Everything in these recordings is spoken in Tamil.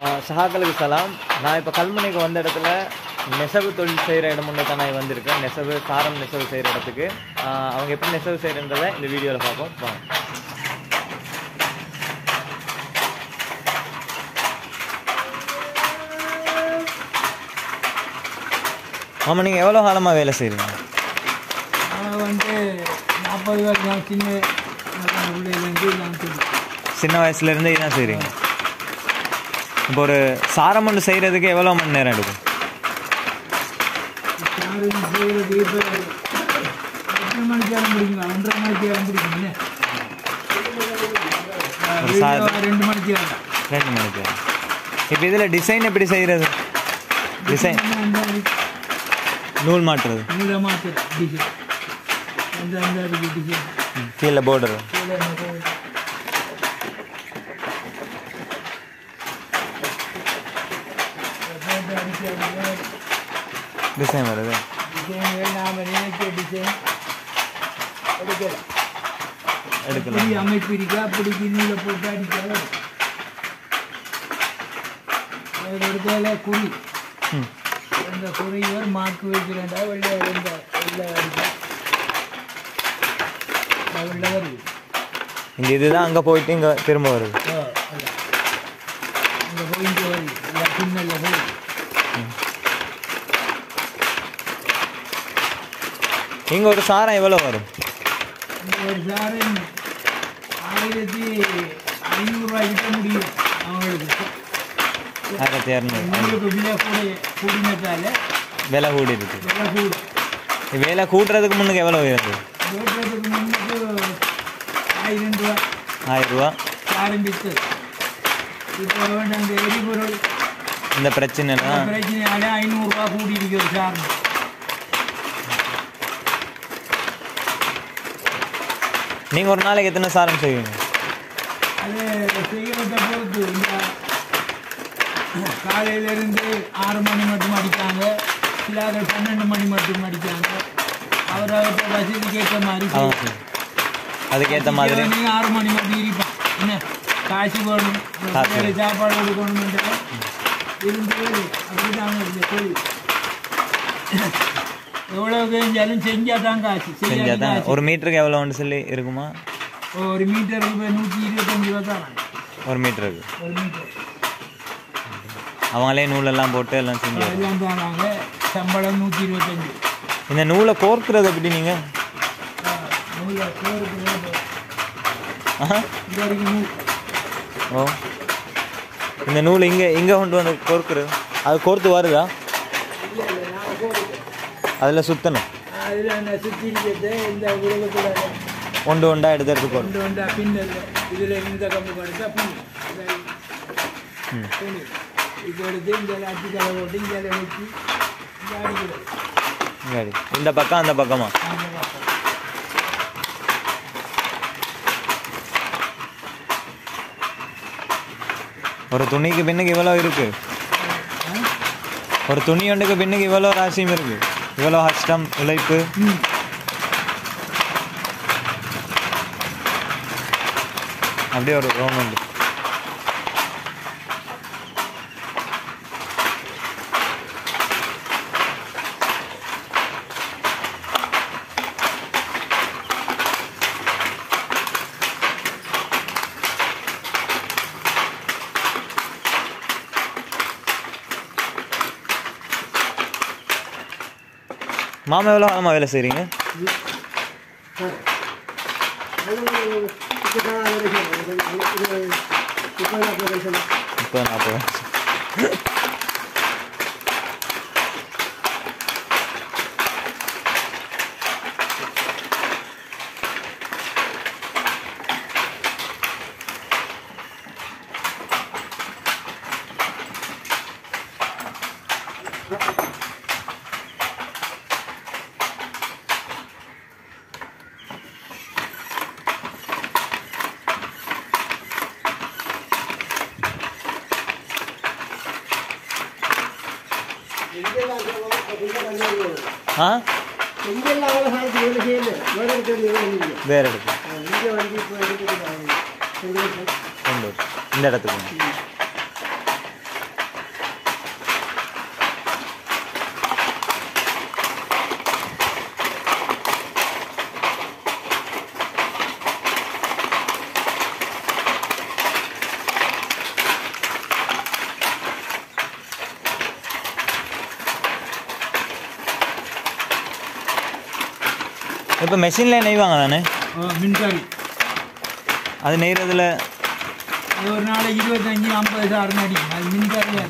சஹாக்களுக்கு சலாம் நான் இப்போ கல்முனைக்கு வந்த இடத்துல நெசவு தொழில் செய்கிற இடம் ஒன்று தான் நான் வந்திருக்கேன் நெசவு சாரம் நெசவு செய்கிற இடத்துக்கு ஆஹ் அவங்க எப்படி நெசவு செய்கிறன்றதை இந்த வீடியோவில் பார்ப்போம் வாங்க ஆமாம் நீங்கள் எவ்வளோ காலமாக வேலை செய்கிறீங்க நான் வந்து நாற்பது வருஷம் சின்ன பிள்ளையிலேருந்து நான் தெரியும் சின்ன வயசுலேருந்தே இதான் செய்கிறீங்க இப்போ ஒரு சாரம் ஒன்று செய்கிறதுக்கு எவ்வளோ மணி நேரம் எடுக்கும் யாரும் செய்கிறது இப்போ எத்தனை மணிக்கு ஆரம்பிக்கிறீங்களா ஒன்றரை மணிக்கு ஆரம்பிக்கிறீங்க ஒரு சாதம். ரெண்டு மணிக்கு ஆகும் ரெண்டு மணிக்கு இப்போ இதில் டிசைன் எப்படி செய்கிறது டிசைன் நூல் மாட்டுறது நீல மாத்திர டிசைன் அந்த அந்த இருக்கு டிசைன் கீழே போர்டர் கீழே அந்த போகுது. போட்டு அடிச்சு அடிச்சு டிசைன் வருது டிசைன்கள் நாம் நினைச்ச டிசைன் எடுக்கலாம் எடுக்கலாம் அப்படி அமைப்பு இருக்கா அப்படி கிண்ணியில் போட்டு அடிக்காத அதில் எடுத்தால குறி ம் அந்த குறிவர் மாக்கு வைக்கிறேன்டா வெள்ளை வெள்ள வெள்ளை அடிக்கா வெள்ளை வருது இங்கே இதுதான் அங்கே போயிட்டு இங்கே திரும்ப வருது ஓ அல்ல அந்த போயிட்டு வருது இல்லை பின்னல்ல போய் இங்கே ஒரு சாரம் எவ்வளோ வரும் இந்த ஒரு சாரம் ஆயிரத்தி ஐநூறுரூவா கிட்ட முடியும் அவங்களுக்கு ஆயிரத்தி இரநூறு உங்களுக்கு விலை கூட கூடினதால விலை கூடி இருக்கு விலை கூடும் விலை கூட்டுறதுக்கு முன்னுக்கு எவ்வளோ இருந்தது ஓட்டுறதுக்கு முன்னுக்கு ஆயிரம் ரூபா ஆயிரம் ரூபா ஆரம்பித்தது இப்போ வந்து அந்த எரிபொருள் இந்த பிரச்சனைலாம் பிரச்சனையால ஐநூறுரூவா கூடி இருக்கிறது சார் நீங்கள் ஒரு நாளைக்கு எத்தனை சாரம் செய்வீங்க அது செய்கிறத பொறுத்து இந்த காலையிலேருந்து ஆறு மணி மட்டும் அடிக்காங்க சிலாக்கள் பன்னெண்டு மணி மட்டும் அடிக்காங்க அவரவர்கிட்ட வசதிக்கு ஏற்ற மாதிரி ஆ செய்வாங்க. சரி. அதுக்கேற்ற மாதிரி நீங்க ஆறு மணி மட்டும் இருப்பான் என்ன காசு வேணும் காசு பிள்ளைகளுக்கு சாப்பாடு கொடுக்கணும்ன்ற இருந்து அப்படிதாங்க இந்த தொழில் எவ்வளவு செஞ்சாலும் செஞ்சா தான் காசு செஞ்சால் செய்யாத தான் காசு ஒரு மீட்டருக்கு எவ்வளோன்னு சொல்லி இருக்குமா ஒரு மீட்டருக்கு போய் நூற்றி இருபத்தஞ்சு ரூபா தான் ஒரு மீட்டருக்கு ஒரு மீட்டர் அவங்களே நூலெல்லாம் போட்டு எல்லாம் செஞ்சு எல்லாம் தானாங்க சம்பளம் நூற்றி இருபத்தஞ்சு இந்த நூலை கோர்க்கிறது எப்படி நீங்கள் நூறு பேருக்கு வேணும். ஆஹா இது வரைக்கும் நூறு ஓ இந்த நூல் இங்கே இங்கே கொண்டு வந்து கோர்க்குறது அது கோர்த்து வருதா அதில் சுற்றணும் அதில் அந்த சுற்றி இருக்கிறது இந்த உலகத்தில் ஒன்று ஒன்றா எடுத்து எடுத்து கோர் கொண்டு வந்தா பின்னல் இதில் இந்த கம்பு கொடுத்தா பின்னல் இதை ம் துணி இப்போ எடுத்து இந்த அட்டி தலை போட்டு இங்கே வச்சு இங்கே அடிக்கிறது இங்க அடி. இந்த பக்கம் அந்த பக்கமா அந்த பக்கம். ஒரு துணிக்கு பின்னுக்கு இவ்வளோ இருக்கு ஒரு துணி ஒன்றுக்கு பின்னுக்கு இவ்வளோ ராசியும் இருக்கு இவ்வளோ கஷ்டம் உழைப்பு ம் அப்படியே ஒரு ரோம் உண்டு மாமா எவ்வளோ காலமாக வேலை செய்கிறீங்க முப்பது நாற்பது ஆ இங்கெல்லாம் அவ்வளோ காலத்துக்கு வேலை செய்யல வேற இடத்துல வேலை இல்லை வேற இடத்துக்கு இங்கே வந்து இப்போ எடுத்துக்கிட்டாங்க கொண்டு வரு. இந்த இடத்துக்கு இப்போ மெஷினில் நெய்வாங்க தானே மின்சாரி அது நெய்கிறதுல அது ஒரு நாளைக்கு இருபத்தஞ்சி ஐம்பது சாரம் அடிக்கும் அது மின்சாரியா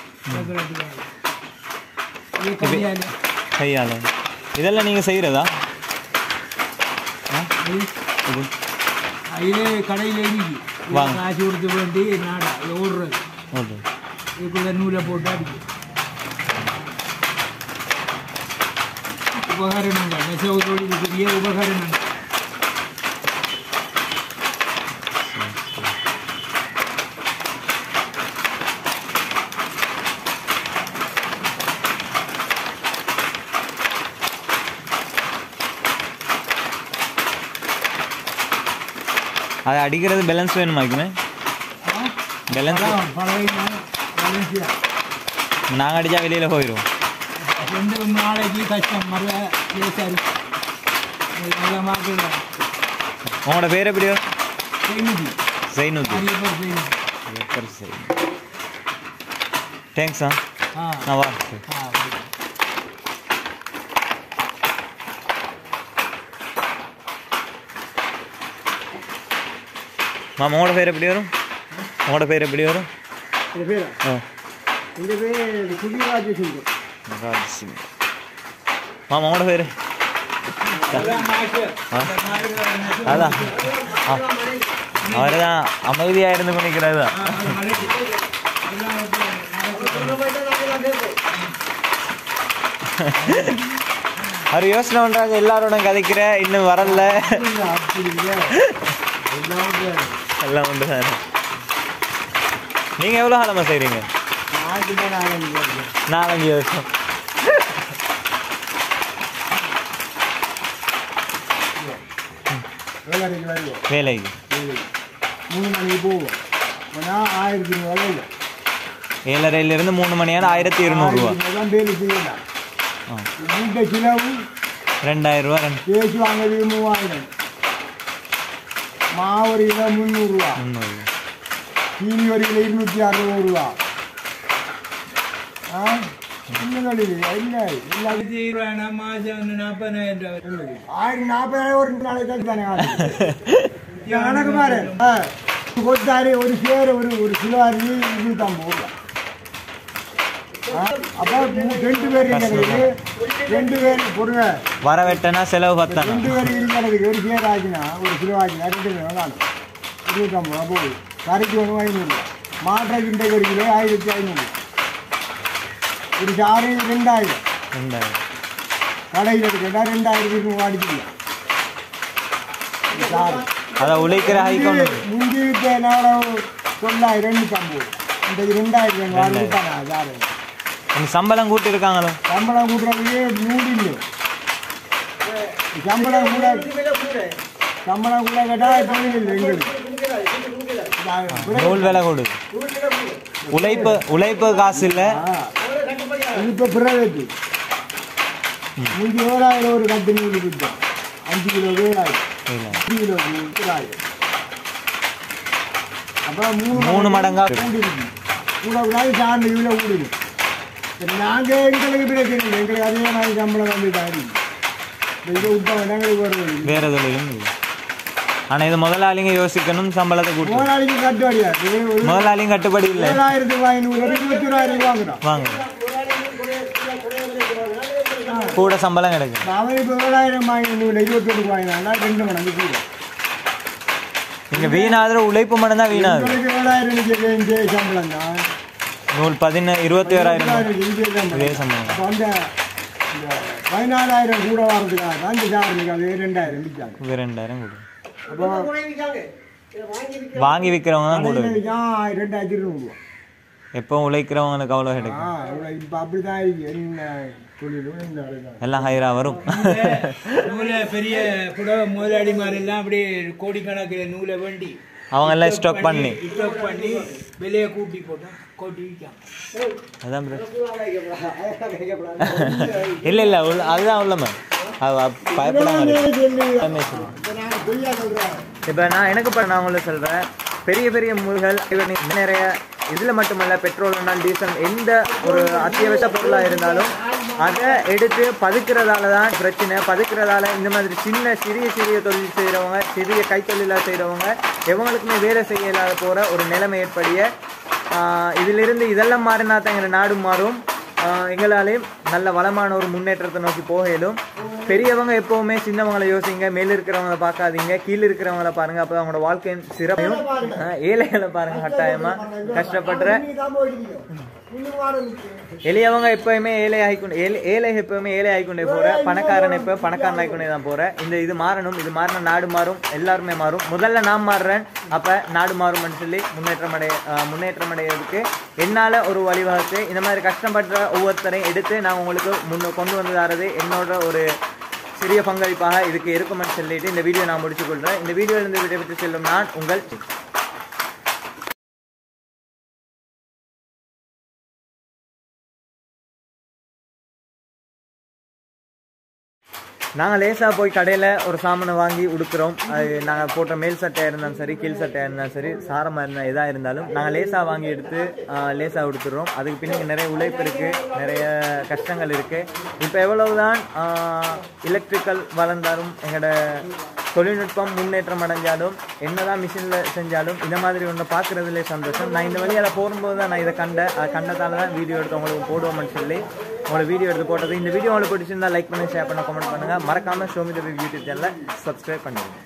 இது கையால் கையால் இதெல்லாம் நீங்கள் செய்கிறதா இது இது அதிலே கடையில் இருக்கு வாங்க. காசு கொடுத்து வேண்டி நாடா இது ஓடுறது ஓகே இதுக்குள்ள நூலை போட்டு அடிக்கும் உபகரணங்கள் நெசவு தொழிலுக்குரிய உபகரணங்கள் அதை அடிக்கிறது பேலன்ஸ் வேணுமாக்குமே பேலன்ஸ் பழம் பழகினா வளர்ச்சியா நாங்கள் அடித்தா வெளியில் போயிடுவோம் ரெண்டு நாளைக்கு கஷ்டம் மர லேசாரி நல்ல மார்க்கு உங்களோட பேர் எப்படி வரும் செய்தி சைனூத்தி நிறைய பேர் செய்தி சரி சரி தேங்க்ஸா ஆ நான் வா ஆ மாமா உங்களோட பேர் எப்படி வரும் உங்களோட பேர் எப்படி வரும் இது பேரா ஆ இந்த பேர் குடிராஜ சிங்கம் ராஜ் சிங் மாமா உங்களோட பேர் அதான் மாஸ்டர் ஆ? இந்த மாஸ்டர் அதான் அவர் தான் அமைதியாக இருந்து கொண்டிருக்கிறது தான் ஆ, அது மலைக்கு. எல்லாம் நடக்குது. அவர் யோசனை பண்ணுறாங்க எல்லாரோட கதைக்கிற இன்னும் வரல அப்படி இல்லை எல்லாம் எல்லாம் உண்டு தானே நீங்கள் எவ்வளோ காலமாக செய்கிறீங்க நாட்டு மேலே ஆரம்பிக்கிறது நாலஞ்சு வருஷம் வேலைக்கு வருவோம் வேலைக்கு வேலைக்கு மூணு மணிக்கு போவோம் ஆனால் ஆயிரத்தி ஐநூறு இல்லை ஏழரையிலிருந்து மூணு மணியான ஆயிரத்தி இருநூறுவா தான் வேலை செய்யலாம் ஆ வீட்டை சிலவு ரெண்டாயிரம் ரூபா ரெண்டு பேசி வாங்குறது மூவாயிரம் மாவரி கிலோ முந்நூறுரூவா முந்நூறு சீனி ஒரு கிலோ இருநூற்றி அறுபது ரூபா ஆ இன்னும் இல்லை இல்லை எல்லா ஆயிரத்தி இருபதாயிரம் மாசம் வந்து நாற்பதாயிரம் ரூபாய் ஆயிரத்தி நாற்பதாயிரம் ஒரு நாளைக்கு தான் தானே ஆகுது. இங்க கணக்கு பாரு ஆ கொத்தாரி ஒரு சேர் ஒரு ஒரு கிலோ அரிசி இருநூற்றம்பது ரூபா ஆ, அப்போ மூ- ரெண்டு பேர் இருக்கிறதுக்கு ரெண்டு பேர் பொருங்க வர வெட்டனா செலவு பத்தானா ரெண்டு பேர் இருக்கிறதுக்கு ஒரு சேர் ஆச்சுன்னா ஒரு கிலோ ஆச்சுன்னா ரெண்டு கிலோ தான் இருநூற்றம்பது ரூபா போகுது கறிக்கு ஒன்று ஐநூறுரூவா மாட்டை கிண்டை ஒரு கிலோ ஆயிரத்தி ஐநூறு ஒரு சாறு ரெண்டாயிரம் ரெண்டாயிரம் கடையில் எடுக்கிறதா ரெண்டாயிரத்தி இருநூறு அடிச்சுக்கலாம் சாறு அதை உழைக்கிற ஹைக்கவுண்ட் முந்தி என்னோட தொள்ளாயிரம் எண்ணூற்றம்பது இந்த ரெண்டாயிரத்தி ஐநூறு அறுபத்தானா சாரு உங்க சம்பளம் கூட்டி இருக்காங்களோ சம்பளம் கூட்டுறதுக்கு நூறு இல்லை சம்பளம் கூட சம்பளம் கூட கேட்டால் தொழில் இல்லை எங்களுக்கு நூல் விலை கொடுது உழைப்பு உழைப்பு காசு இல்லை இப்போ பிறகு முந்தி ஏழாயிரம் ஒரு கட்டு நூறு கொடுத்தோம் அஞ்சு கிலோ ஏழாயிரம் இல்லை அஞ்சு கிலோ ஏழாயிரம் அப்புறம் மூணு மூணு மடங்கா கூடிருக்கு கூட கூடாது சார்ந்த இவ்வளோ கூடுது நாங்கள் எங்களுக்கு பிரச்சனை இல்லை எங்களுக்கு அதே மாதிரி சம்பளம் வந்து தாரி இதை விட்டா எங்களுக்கு வருவது வேற தொழிலும் இல்லை ஆனால் இது முதலாளிங்க யோசிக்கணும் சம்பளத்தை கூட்டு முதலாளிக்கு கட்டுவாடியாது ஒரு முதலாளியும் கட்டுப்படி இல்லை ஏழாயிரத்தி ஐநூறு இருபத்தி ஓராயிரம் வாங்குறோம் வாங்க கூட சம்பளம் கிடைக்கும் அவன் இப்போ ஏழாயிரம் ஐநூறு இருபத்தொரு வாங்கினா ரெண்டு மடங்கு கூட இங்கே வீணாகிற உழைப்பு மட்டும் தான் வீணாகுது எங்களுக்கு ஏழாயிரம் இந்த சம்பளம் தான் நூல் பதின இருபத்தி ஓராயிரம் இதே சம்பளம் இதே சம்பளம் அப்போ அந்த இந்த பதினாலாயிரம் கூட வர்றதுக்காக தான் இந்த சாரனுக்கு அது ரெண்டாயிரம் விற்காங்க இது ரெண்டாயிரம் கொடு அப்போ வாங்கி விற்கிறவங்க தான் கூட கடையில் ரெண்டாயிரத்தி இருநூறுவா எப்போ உழைக்கிறவங்களுக்கு அவ்வளோ ஆ கிடைக்கும் இவ்வளோ இப்போ அப்படி தான் இருக்கு என்ன தொழிலும் இந்த இதுதான். எல்லாம் ஹைரா வரும் நூலை பெரிய புடவை முதலாளி மாதிரி எல்லாம் அப்படியே கோடிக்கணக்கில் நூலை வேண்டி அவங்க எல்லாம் ஸ்டாக் பண்ணி ஸ்டாக் பண்ணி விலையை கூட்டி போட்டு கூட்டி விற்காங்க அதான் bro. இல்ல இல்ல உள்ள- அதுதான் உள்ளமே பயப்படாம இருக்கு. எல்லாமே சொல்லு. இப்போ நான் பொய்யா சொல்கிறேன் இப்ப நான் எனக்கு இப்ப நான் உங்களுக்கு சொல்றேன் பெரிய பெரிய நூல்கள் இவர் நீ நிறைய இதில் மட்டுமல்ல பெட்ரோல் டீசல் எந்த ஒரு அத்தியாவசிய பொருளாக இருந்தாலும் அதை எடுத்து பதுக்கிறதால தான் பிரச்சனை பதுக்கிறதால இந்த மாதிரி சின்ன சிறிய சிறிய தொழில் செய்கிறவங்க சிறிய கைத்தொழிலாக செய்கிறவங்க எவங்களுக்குமே வேலை செய்ய இல்லாத போகிற ஒரு நிலைமை ஏற்படிய ஆஹ் இதிலிருந்து இதெல்லாம் மாறினா தான் எங்கள் நாடு மாறும் ஆஹ் எங்களாலே நல்ல வளமான ஒரு முன்னேற்றத்தை நோக்கி போக இயலும் பெரியவங்க எப்பவுமே சின்னவங்களை யோசிங்க மேல இருக்கிறவங்கள பார்க்காதீங்க கீழே இருக்கிறவங்கள பாருங்க அப்போ அவங்களோட வாழ்க்கையின் சிறப்பையும் ஆஹ் ஏழைகளை பாருங்க கட்டாயமா கஷ்டப்படுற எளியவங்க எப்பயுமே ஏழை ஆகிக்கொண்டு ஏழை ஏழை எப்பவுமே ஏழை ஆகிக்கொண்டே போற பணக்காரன் எப்போ பணக்காரன் ஆகிக்கொண்டே தான் போற இந்த இது மாறணும் இது மாறின நாடு மாறும் எல்லாருமே மாறும் முதல்ல நான் மாறுறேன் அப்ப நாடு மாறும்னு சொல்லி முன்னேற்றம் அடைய ஆஹ் முன்னேற்றம் அடையிறதுக்கு என்னால ஒரு வழிவகுத்து இந்த மாதிரி கஷ்டப்படுற ஒவ்வொருத்தரையும் எடுத்து நான் உங்களுக்கு முன்ன கொண்டு வந்து தரது என்னோட ஒரு சிறிய பங்களிப்பாக இதுக்கு இருக்குமென்னு சொல்லிட்டு இந்த வீடியோ நான் முடிச்சு கொள்றேன் இந்த வீடியோவிலிருந்து விடைபெற்று செல்லும் நான் உங்கள் நாங்கள் லேசாக போய் கடையில் ஒரு சாமானை வாங்கி உடுக்குறோம் அது நாங்கள் போட்ட மேல் சட்டையாக இருந்தாலும் சரி கீழ் சட்டையாக இருந்தாலும் சரி சாரமாக இருந்தால் எதாக இருந்தாலும் நாங்கள் லேசாக வாங்கி எடுத்து லேசாக உடுத்துடுறோம் அதுக்கு பின்னாடி நிறைய உழைப்பு இருக்குது நிறைய கஷ்டங்கள் இருக்குது இப்போ எவ்வளவுதான் எலக்ட்ரிக்கல் வளர்ந்தாலும் எங்களோட தொழில்நுட்பம் முன்னேற்றம் அடைஞ்சாலும் என்னதான் மிஷினில் செஞ்சாலும் இந்த மாதிரி ஒன்றை பார்க்குறதுலே சந்தோஷம் நான் இந்த வழியால் போகும்போது தான் நான் இதை கண்டேன் அது கண்டதால தான் வீடியோ எடுத்து உங்களுக்கு போடுவோம்னு சொல்லி உங்களுக்கு வீடியோ எடுத்து போட்டது இந்த வீடியோ உங்களுக்கு பிடிச்சிருந்தா லைக் பண்ணி ஷேர் பண்ண கமெண்ட் பண்ணுங்கள் மறக்காமல் ஷோமி தேவி யூடியூப் சேனலை சப்ஸ்கிரைப் பண்ணிடுங்க